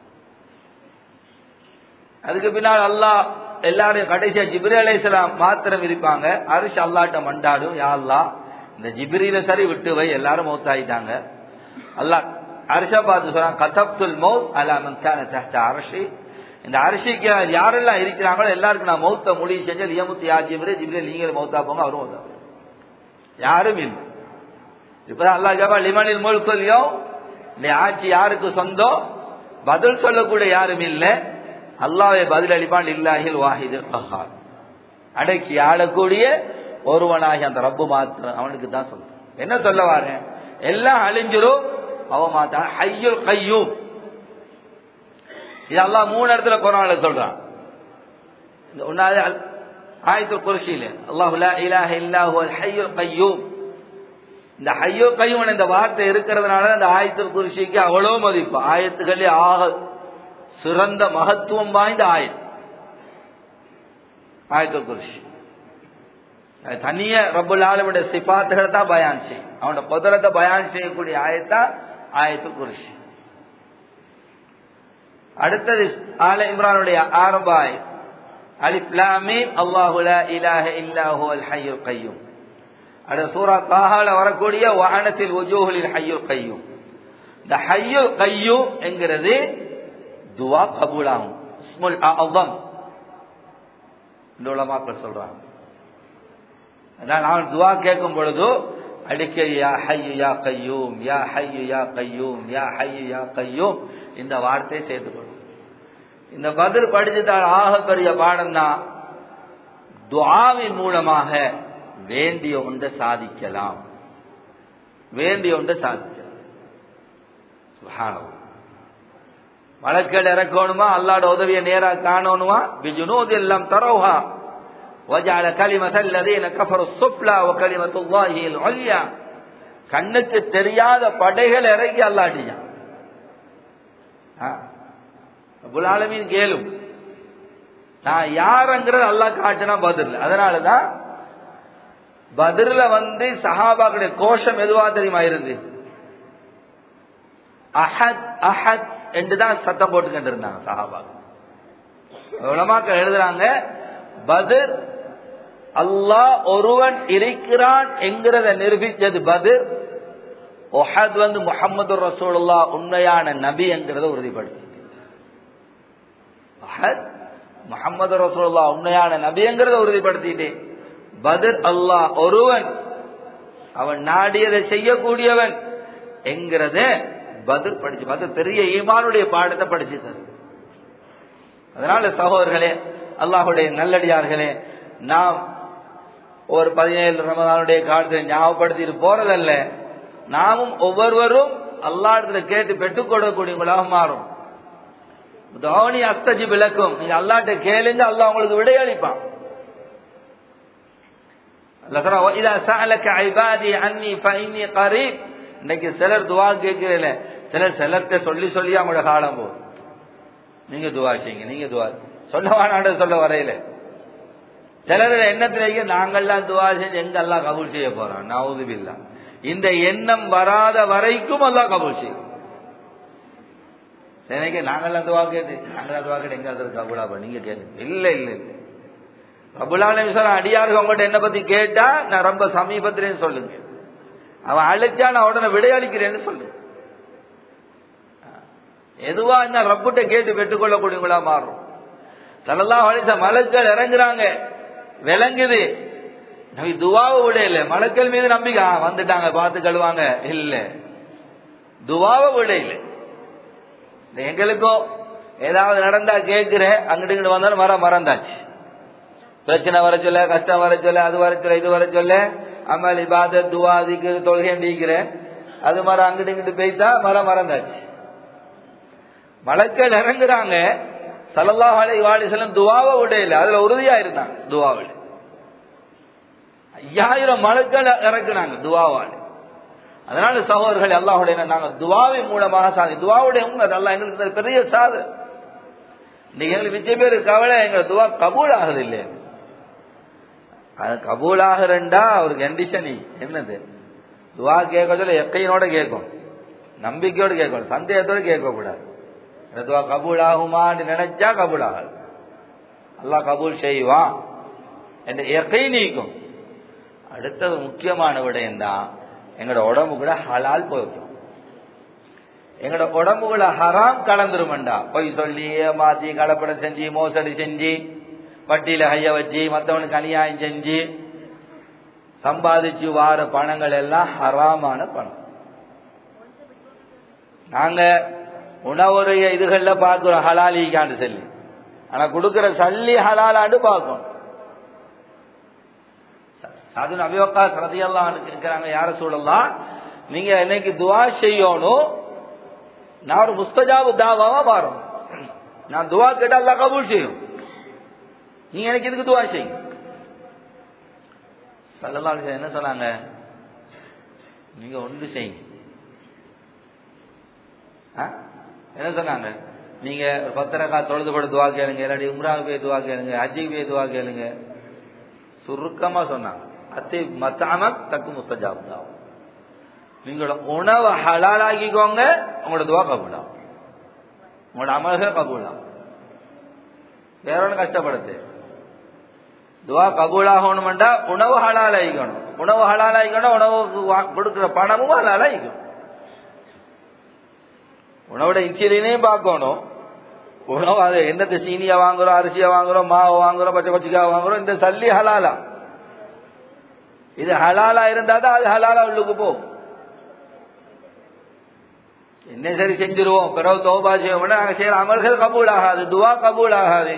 அதுக்கு பின்னால் அல்லாஹ் எல்லாரும் கடைசியா ஜிப்ரி அலைசலாம் மாத்திரம் இருப்பாங்க அரிஷ் அல்லாட்ட மண்டாடும் யா அல்லா இந்த ஜிப்ரியில சரி விட்டு வை எல்லாரும் மௌத்தாயிட்டாங்க அல்லாஹ் அரிஷா பார்த்து சொல்றான் கதப்துல் மௌத் அலாமன் கான தஹ்த அரஷி இந்த அரிசிக்கு யாரெல்லாம் இருக்கிறாங்களோ எல்லாருக்கும் நான் மௌத்த முடிவு செஞ்சு லியமுத்து யா ஜிப்ரி ஜிப்ரி நீங்க மௌத்தா போங்க அவரும் மௌத்தா போங்க. யாரும் இல்லை இப்பதான் அல்லாஹ் ஜபா லிமனில் முழுக்கலையோ இந்த ஆட்சி யாருக்கு சொந்தம் பதில் சொல்லக்கூடிய யாரும் இல்லை அல்லாவை பதில் அளிப்பான் இல்லாஹில் வாஹிது கஹார் அடக்கி ஆளக்கூடிய ஒருவனாகி அந்த ரப்பு மாத்திரம் அவனுக்கு தான் சொல்றான் என்ன சொல்ல வாரேன் எல்லாம் அழிஞ்சிரும் அவன் மாத்தான் ஹையுல் கையும் இது அல்லாஹ் மூணு இடத்துல குரான்ல சொல்றான் இந்த ஒன்னாவது அல்- ஆயத்துல் குர்சியில அல்லாஹ் லா இலாஹ இல்லா ஹுவல் ஹய்யுல் கையூம் இந்த ஹய்யோ கையும் இந்த வார்த்தை இருக்கிறதுனால அந்த ஆயத்துல் குர்சிக்கு அவ்வளோ மதிப்பு ஆயத்துகளே ஆக சிறந்த மகத்துவம் வாய்ந்த ஆயத் ஆயத்துல் குர்சி அது தனிய ரப்புல் ஆலமுடைய சிபாத்துகளை தான் பயான் செய்யும் அவனோட குதிரத்தை பயான் செய்யக்கூடிய ஆயத்தா ஆயத்து குருஷி அடுத்தது ஆல இம்ரானுடைய ஆரம்ப ஆயத் அலிஃப் லாம் மீம் அல்லாஹு லா இலாஹ இல்லா ஹுவல் ஹய்யுல் கய்யூம் அடுத்த சூரா தாஹால வரக்கூடிய வானத்தில் உஜூஹுலில் ஹய்யுல் கய்யூம் இந்த ஹய்யுல் கய்யூம் என்கிறது துவா கபூலாகும் இஸ்முல் அஅதம் இந்த உலமாக்கள் சொல்றாங்க அதான் நான் துவா கேட்கும் பொழுது அடிக்கடி யா ஹையு யா கையூம் யா ஹையு யா கையூம் யா ஹையு யா கையூம் இந்த வார்த்தையை சேர்த்து கொள்ளும் இந்த பதில் படிச்சுட்டால் ஆகப்பெரிய பாடம் தான் துவாவின் மூலமாக வேண்டிய ஒன்றை சாதிக்கலாம் வேண்டிய ஒன்றை சாதிக்கலாம் சுப்ஹானல்லாஹ். மலக்கள் இறக்கணுமா அல்லாட உதவியை நேரா காணணுமா பிஜுனூத் எல்லாம் தரவுஹா وجعل كلمة الذين كفروا السفلى وكلمة الله العليا கண்ணுக்கு தெரியாத படைகள் இறங்கி அல்லாடியான் புலாலமின் கேளும் நான் யாருங்கிறது அல்லாஹ் காட்டினா பதில் அதனாலதான் பதிர்ல வந்து சஹாபாக்களுடைய கோஷம் எதுவா தெரியுமா இருந்து அஹத் அஹத் என்றுதான் சத்தம் போட்டுக்கிட்டு இருந்தாங்க சஹாபாக்கள் உலமாக்கள் எழுதுறாங்க பதிர் அல்லாஹ் ஒருவன் இருக்கிறான் என்கிறத நிரூபித்தது பதிர் ஒஹத் வந்து முகமது ரசூலுல்லா உண்மையான நபி என்கிறத உறுதிப்படுத்தி அஹத் முகமது ரசூலுல்லா உண்மையான நபி என்கிறத உறுதிப்படுத்திட்டேன் பதிர் அல்லாஹ் ஒருவன் அவன் நாடியதை செய்யக்கூடியவன் என்கிறத பதில் படிச்சு பதில் பெரிய ஈமானுடைய பாடத்தை படிச்சு தரும் அதனால சகோதரர்களே அல்லாஹுடைய நல்லடியார்களே நாம் ஒரு பதினேழு ரமதானுடைய காலத்தை ஞாபகப்படுத்திட்டு போறதல்ல நாமும் ஒவ்வொருவரும் அல்லாடத்துல கேட்டு பெற்றுக் கொடுக்கக்கூடியவங்களாக மாறும் தோனி அஸ்தஜி விளக்கும் நீங்க அல்லாட்ட கேளுங்க அல்லாஹ் உங்களுக்கு விடையளிப்பான் இன்னைக்கு சிலர் துவா கேட்கிறீங்கள சிலர் சிலர்த்த சொல்லி சொல்லி அவங்களோட காலம் போகும் நீங்க துவா செய்யுங்க நீங்க துவா சொல்ல வேணாண்ட சொல்ல வரையில சிலர் எண்ணத்திலேயே நாங்கள்லாம் துவா செஞ்சு எங்க எல்லாம் கபூல் செய்ய போறோம் நவுதுபில்லா இந்த எண்ணம் வராத வரைக்கும் எல்லாம் கபூல் செய்யும் எனக்கு நாங்கள்லாம் துவா கேட்டு நாங்களாம் துவா கேட்டு எங்க அது கபூலா நீங்க கேட்டு இல்ல இல்ல இல்ல கபுலான விஷயம் அடியாருக்கு உங்கள்கிட்ட என்ன பத்தி கேட்டா நான் ரொம்ப சமீபத்திலேன்னு சொல்லுங்க அவன் அழைச்சா நான் உடனே விடையளிக்கிறேன்னு சொல்லு எதுவா இந்த ரப்புட்ட கேட்டு பெற்றுக்கொள்ளக்கூடியவங்களா மாறும் சலல்லா அழைச்ச மலக்கள் இறங்குறாங்க விளங்குது நபி துவாவை விட இல்ல மலக்கள் மீது நம்பிக்கை வந்துட்டாங்க பார்த்து கழுவாங்க இல்ல துவாவை விட இல்ல எங்களுக்கும் ஏதாவது நடந்தா கேட்கிறேன் அங்கிட்டு இங்கிட்டு வந்தாலும் மரம் மறந்தாச்சு பிரச்சனை வர சொல்ல கஷ்டம் வர சொல்ல அது வர சொல்ல இது வர சொல்ல அமல் இபாத துவா அதுக்கு தொழுகை நீக்கிறேன் அது மரம் அங்கிட்டு இங்கிட்டு போய்த்தா மரம் மறந்தாச்சு மலக்கள் இறங்குறாங்க சல்லல்லா அலை வாலிசலம் துவாவை விட இல்லை அதுல உறுதியா இருந்தாங்க துவாவில் ஐயாயிரம் மலக்கள் இறக்குனாங்க துவாவால் அதனால சகோதரர்கள் அல்லாஹுடைய நாங்க துவாவின் மூலமாக சாதி துவாவுடைய உண்மை அல்லா எங்களுக்கு பெரிய சாது இன்னைக்கு எங்களுக்கு மிச்ச பேர் கவலை எங்க துவா கபூல் ஆகுது இல்லையா அது கபூல் ஆகுறா ஒரு கண்டிஷன் என்னது துவா கேட்க சொல்ல எக்கையினோட கேட்கும் நம்பிக்கையோடு கேட்கணும் சந்தேகத்தோடு கேட்க கூடாது இந்த துவா கபூல் ஆகுமான்னு நினைச்சா கபூல் ஆகாது அல்லாஹ் கபூல் செய்வான் என்ற எக்கை நீக்கும் அடுத்தது முக்கியமான விடயம் தான் எங்களோட உடம்புக்குள்ள ஹலால் போய்க்கும் எங்களோட உடம்புக்குள்ள ஹராம் கலந்துருமண்டா பொய் சொல்லி ஏமாத்தி கலப்படம் செஞ்சு மோசடி செஞ்சு வட்டியில கைய வச்சு மற்றவனுக்கு அநியாயம் செஞ்சு சம்பாதிச்சு வார பணங்கள் எல்லாம் ஹராமான பணம் நாங்க உணவுடைய இதுகள்ல பார்க்கிறோம் ஹலாலிக்காண்டு சொல்லி ஆனா கொடுக்கிற சல்லி ஹலாலாண்டு பார்க்கணும் அது அபிவக்கா சரதியெல்லாம் இருக்கிறாங்க யார சூழலாம் நீங்க என்னைக்கு துவா செய்யணும் நான் ஒரு முஸ்தஜாபு தாவாவா மாறும் நான் துவா கேட்டா அல்லா கபூல் செய்யும் நீங்க எனக்கு இதுக்கு துவா செய்யுங்க சல்லல்லா என்ன சொன்னாங்க நீங்க ஒன்று செய்யுங்க என்ன சொன்னாங்க நீங்க பத்திரக்கா தொழுது கூட துவா கேளுங்க இல்லாட்டி உம்ராவுக்கு போய் துவா கேளுங்க அஜிக்கு போய் துவா கேளுங்க சுருக்கமா சொன்னாங்க அத்தை மத்தாம தக்கு முஸ்தஜாபு தாவும் நீங்களோட உணவை ஹலாலாக்கிக்கோங்க உங்களோட துவா கபூலாம் உங்களோட அமல்கள் கபூலாம் வேற ஒன்றும் கஷ்டப்படுது துவா கபூலாகணும்டா உணவு ஹலாலாயிக்கணும் உணவு ஹலாலாயிக்கணும் உணவுக்கு கொடுக்குற பணமும் ஹலாலாயிக்கும் உணவோட இன்சியலையும் பார்க்கணும் உணவு அது என்னத்தை சீனியா வாங்குறோம் அரிசியா வாங்குறோம் மாவை வாங்குறோம் பச்சை பச்சைக்காய் வாங்குறோம் இந்த சல்லி ஹலாலா இது ஹலாலா இருந்தா தான் அது ஹலாலா உள்ளுக்கு போகும் என்ன சரி செஞ்சிருவோம் பிறகு தோபா செய்வோம் நாங்க செய்யற அமல்கள் கபூல் ஆகாது துவா கபூல் ஆகாது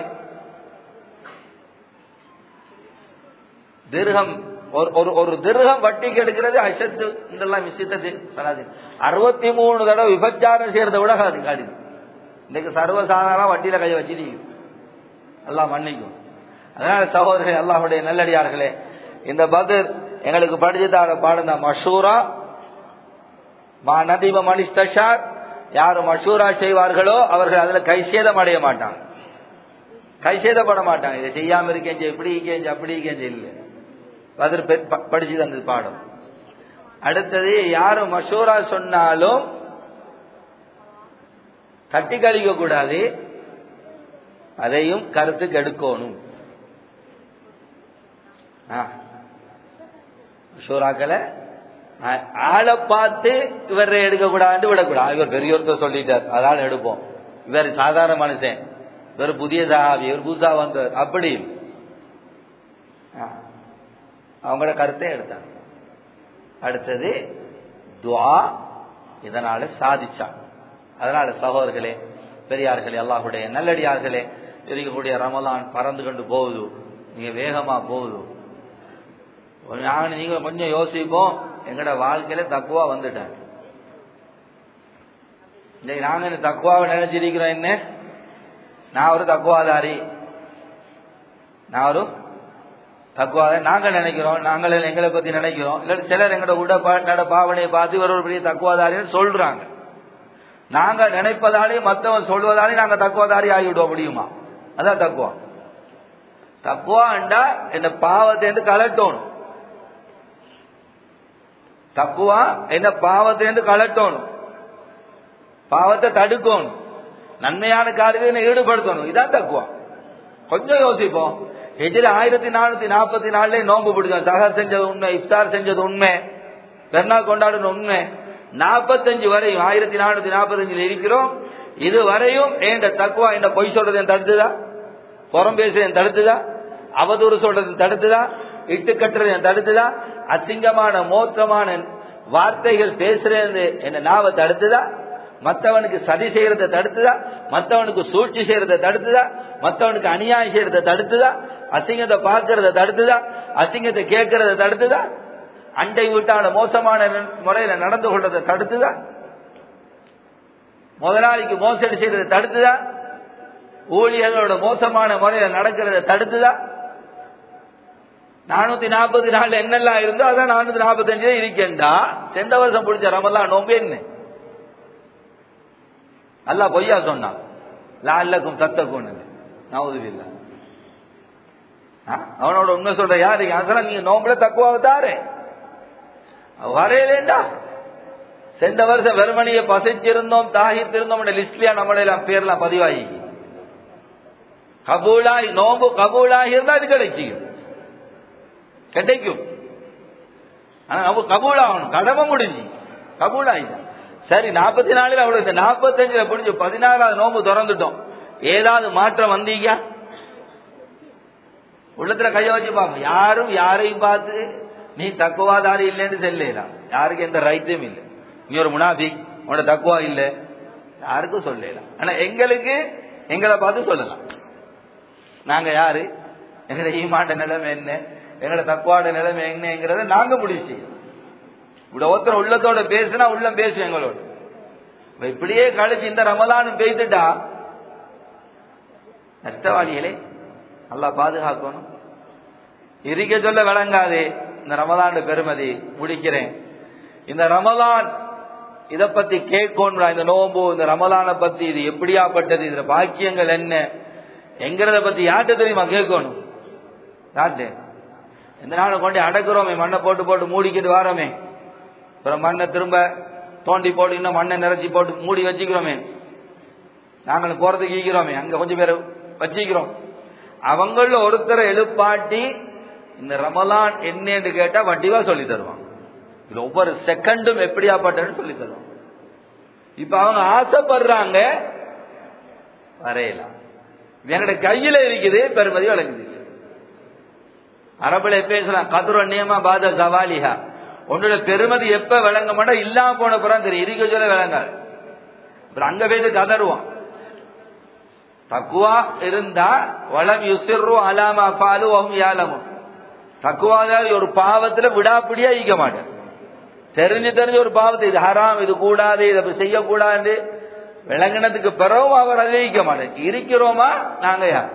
திருகம் ஒரு ஒரு ஒரு திருகம் வட்டிக்கு எடுக்கிறது அசத்து இதெல்லாம் விஷயத்தை சொல்லாது அறுபத்தி மூணு தடவை விபச்சாரம் செய்யறத விட அது காடி இன்னைக்கு சர்வசாதாரண வட்டியில கையை வச்சு எல்லாம் மன்னிக்கும் அதனால சகோதரர்கள் அல்லாஹுடைய நல்லடியார்களே இந்த பதில் எங்களுக்கு படிச்சு தர பாடுந்த மஷூரா மா நதீப மனிஷ்டார் யாரு மஷூரா செய்வார்களோ அவர்கள் அதுல கைசேதம் அடைய மாட்டாங்க கைசேதப்பட மாட்டாங்க இதை செய்யாம இருக்கேன் இப்படி இருக்கேன் அப்படி இருக்கேன் இல்லை பதில் படிச்சு தந்தது பாடம் அடுத்தது யாரு மஷூரா சொன்னாலும் தட்டி கழிக்க கூடாது அதையும் கருத்துக்கு எடுக்கணும் மஷூராக்களை ஆளை பார்த்து இவரை எடுக்க கூடாது விடக்கூடாது இவர் பெரியொருத்தர் சொல்லிட்டார் அதால எடுப்போம் இவர் சாதாரண மனுஷன் இவர் புதிய சாவி இவர் புதுசா வந்தார் அப்படி அவங்களோட கருத்தை எடுத்தாங்க அடுத்தது துவா இதனால சாதிச்சான் அதனால சகோதரர்களே பெரியார்களே அல்லாஹுடைய நல்லடியார்களே இருக்கக்கூடிய ரமலான் பறந்து கொண்டு போகுது நீங்க வேகமா போகுது நாங்க நீங்க கொஞ்சம் யோசிப்போம் எங்கட வாழ்க்கையில தக்குவா வந்துட்டேன் இன்னைக்கு நாங்க இந்த தக்குவாவை நினைச்சிருக்கிறோம் என்ன நான் ஒரு தக்குவாதாரி நான் ஒரு தக்குவாத நாங்க நினைக்கிறோம் நாங்களே எங்களை பத்தி நினைக்கிறோம் இல்ல சிலர் எங்களோட உட நட பாவனையை பார்த்து இவர் ஒரு பெரிய தக்குவாதாரின்னு சொல்றாங்க நாங்க நினைப்பதாலே மத்தவன் சொல்வதாலே நாங்க தக்குவாதாரி ஆகிவிட முடியுமா அதான் தக்குவா தக்குவாண்டா இந்த பாவத்தை இருந்து கலட்டணும் தக்குவா என்ன பாவத்தை இருந்து கலட்டணும் பாவத்தை தடுக்கணும் நன்மையான காரியத்தை ஈடுபடுத்தணும் இதான் தக்குவா கொஞ்சம் யோசிப்போம் எதிர ஆயிரத்தி நானூத்தி நாற்பத்தி நாலுல நோன்பு பிடிச்சோம் சகர் செஞ்சது உண்மை இஃப்தார் செஞ்சது உண்மை பெருநாள் கொண்டாடுன உண்மை நாற்பத்தஞ்சு வரையும் ஆயிரத்தி நானூத்தி நாற்பத்தஞ்சுல இருக்கிறோம் இது வரையும் ஏண்ட தக்குவா என்ன பொய் சொல்றது தடுத்துதா புறம் பேசுறது தடுத்துதா அவதூறு சொல்றது தடுத்துதா இட்டு கட்டுறது தடுத்துதா அசிங்கமான மோசமான வார்த்தைகள் பேசுறது என்ன நாவ தடுத்துதா மத்தவனுக்கு சதி செய்யறத தடுத்துதா மத்தவனுக்கு சூழ்ச்சி செய்யறத தடுத்துதா மத்தவனுக்கு அநியாயம் செய்யறத தடுத்துதா அசிங்கத்தை பார்க்கறத தடுத்துதா அசிங்கத்தை கேட்கறத தடுத்துதா அண்டை வீட்டான மோசமான முறையில நடந்து கொள்றதை தடுத்துதா முதலாளிக்கு மோசடி செய்யறதை தடுத்துதா ஊழியர்களோட மோசமான முறையில நடக்கிறத தடுத்துதா நானூத்தி நாற்பத்தி நாலு என்னெல்லாம் இருந்தோ அதான் நானூத்தி நாற்பத்தி அஞ்சு இருக்கேன்டா சென்ற வருஷம் பிடிச்ச ரமெல்லாம் நோம்பு என்ன அல்லா பொய்யா சொன்னான் லால்லக்கும் தத்தக்கும் நவுதுவில்லை அவனோட உண்மை சொல்ற யாரு அதெல்லாம் நீங்க நோம்புல தக்குவாவை தாரு வரையிலேண்டா சென்ற வருஷம் வெறுமணியை பசிச்சிருந்தோம் தாகித்திருந்தோம் லிஸ்ட்லயா நம்மளெல்லாம் பேர்லாம் பதிவாகி கபூலாய் நோம்பு கபூலாகி இருந்தா அது கிடைக்கும் கிடைக்கும் ஆனா நம்ம கபூலாகணும் கடமை முடிஞ்சு கபூலாயிதான் சரி நாற்பத்தி நாலுல அவ்வளவு இந்த நாற்பத்தஞ்சுல புரிஞ்சு பதினாறாவது நோம்பு திறந்துட்டோம் ஏதாவது மாற்றம் வந்தீங்க உள்ளத்துல கைய வச்சு பாப்போம் யாரும் யாரையும் பார்த்து நீ தக்குவாதாரி இல்லைன்னு சொல்லலாம் யாருக்கு எந்த ரைட்டும் இல்லை நீ ஒரு முனாபி உன்னோட தக்குவா இல்லை யாருக்கும் சொல்லலாம் ஆனா எங்களுக்கு எங்களை பார்த்து சொல்லலாம் நாங்க யாரு எங்களோட ஈமாண்ட நிலைமை என்ன எங்களோட தக்குவாட நிலைமை என்னங்கிறத நாங்க முடிவு செய்யணும் இப்படி ஒருத்தர் உள்ளத்தோட பேசுனா உள்ளம் பேசும் எங்களோட இப்படியே கழிச்சு இந்த ரமலானும் பெய்துட்டா நஷ்டவாளிகளே நல்லா பாதுகாக்கணும் இருக்க சொல்ல விளங்காதே இந்த ரமலான் பெருமதி முடிக்கிறேன் இந்த ரமலான் இத பத்தி கேட்கணும் இந்த நோம்பு இந்த ரமலானை பத்தி இது எப்படியாப்பட்டது இதுல பாக்கியங்கள் என்ன எங்கிறத பத்தி யார்கிட்ட தெரியுமா கேட்கணும் யார்கிட்ட இந்த நாளை கொண்டு அடக்குறோமே மண்ணை போட்டு போட்டு மூடிக்கிட்டு வாரோமே அப்புறம் மண்ணை திரும்ப தோண்டி போட்டு இன்னும் மண்ணை நிறைச்சி போட்டு மூடி வச்சுக்கிறோமே நாங்களும் போறதுக்கு ஈக்கிறோமே அங்க கொஞ்சம் பேர் வச்சுக்கிறோம் அவங்கள ஒருத்தரை எழுப்பாட்டி இந்த ரமலான் என்னன்னு கேட்டா வட்டிவா சொல்லி தருவாங்க இதுல ஒவ்வொரு செகண்டும் எப்படியாப்பட்டன்னு சொல்லி தருவாங்க இப்ப அவங்க ஆசைப்படுறாங்க வரையலாம் என்னோட கையில இருக்குது பெருமதி வழங்குது அரபுல பேசலாம் கதுர நியமா பாத சவாலிஹா உன்னோட பெருமதி எப்ப விளங்க மாட்டா இல்லாம போன பிறகு தெரியும் இருக்க சொல்ல விளங்காது அப்புறம் அங்க போயிட்டு கதறுவான் தக்குவா இருந்தா வளம் யுசிர்ரு அலாமா பாலு வகும் யாலமும் தக்குவாதாரி ஒரு பாவத்துல விடாப்பிடியா ஈக்க மாட்டேன் தெரிஞ்சு தெரிஞ்சு ஒரு பாவத்தை இது ஹராம் இது கூடாது இதை செய்யக்கூடாது விளங்கினதுக்கு பிறகும் அவர் அதை ஈக்க மாட்டேன் இருக்கிறோமா நாங்க யார்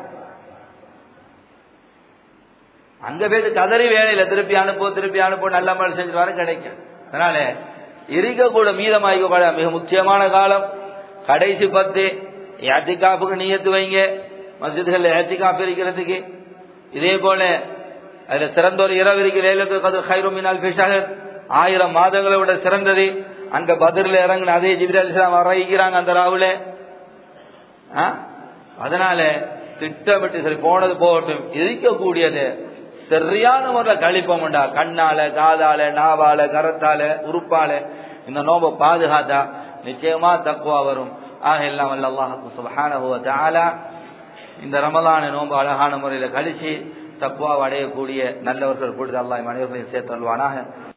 அங்க போயிட்டு கதறி வேலையில திருப்பி அனுப்போ திருப்பி அனுப்போ நல்ல மாதிரி செஞ்சு வர கிடைக்கும் அதனால இருக்கக்கூட மீதமாகிக்க கூட மிக முக்கியமான காலம் கடைசி பத்து ஏத்திகாப்புக்கு நீயத்து வைங்க மஸ்ஜிதுகள் ஏத்திகாப்பு இருக்கிறதுக்கு இதே போல அதுல சிறந்த ஒரு இரவு இருக்கிற கதிர் ஹைரோமினால் பிஷகர் ஆயிரம் மாதங்களை விட சிறந்தது அங்க பதிரில் இறங்கின அதே ஜிபிரல் இஸ்லாம் வரைக்கிறாங்க அந்த ராவுல அதனால திட்டமிட்டு சரி போனது போகட்டும் இருக்கக்கூடியது சரியான முறையில் கழிப்போம்டா கண்ணால காதால நாவால கரத்தால உறுப்பால இந்த நோம்ப பாதுகாத்தா நிச்சயமா தக்குவா வரும் ஆக எல்லாம் வல்ல அல்லாஹு சுபஹானஹு வ தஆலா இந்த ரமலான நோன்பு அழகான முறையில் கழிச்சு தக்குவா அடையக்கூடிய நல்லவர்கள் கூடுதல் அல்லாஹ் மனிதர்களையும் சேர்த்தல்வானாக